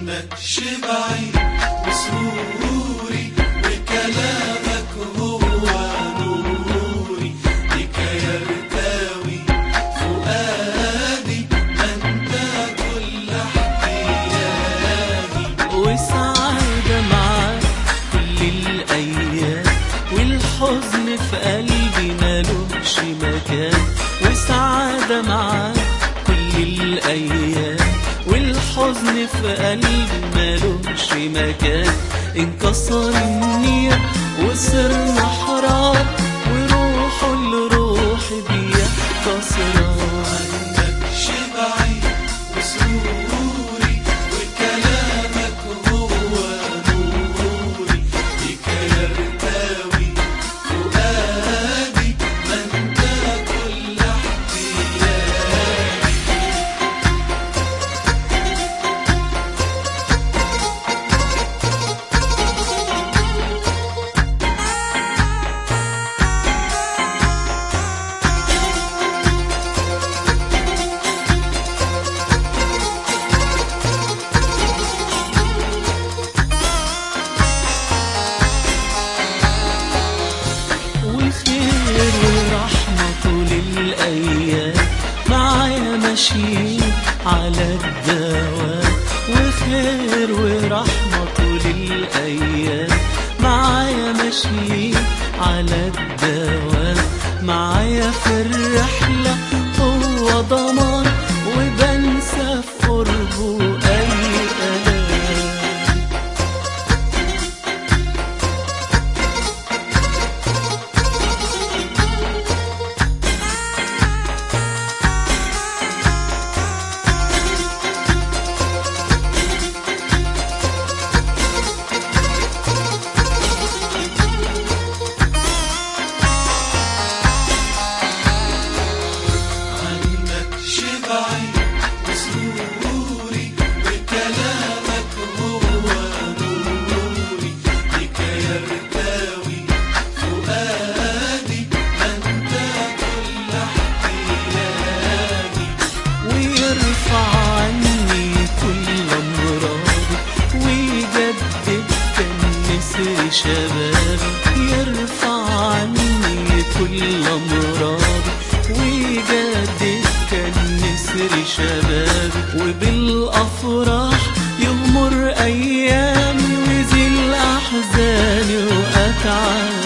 عنك شبعي وسروري وكلامك هو نوري بك يرتوي فؤادي ما انت كل احتياجي وسعادة معاك كل الأيام والحزن في قلبي ملوش مكان وسعادة معاك كل الأيام والحزن في قلبي ملوش مكان انكسر النير وصرنا حرار وروحه لروحي بيا كسران عنك شبعي وسروري وكلامك هو نوري بك يرتوي فؤادي ما انت كل احتياجي وخير ورحمة طول الأيام معايا ماشيين على الدوام وخير ورحمة طول الأيام معايا ماشيين على الدوام معايا في الرحلة هو ضمان وبنسى في قربه أي ألام عنك شبعي وسروري وكلامك هو نوري بك يرتوي فؤادي ما انت كل احتياجي ويرفع عني كل امراضي ويجدد كان نسر شبابي يرفع عني كل امراضي ويجدد كان نسر شبابي وبالافراح يغمر ايامي ويزيل احزاني واتعب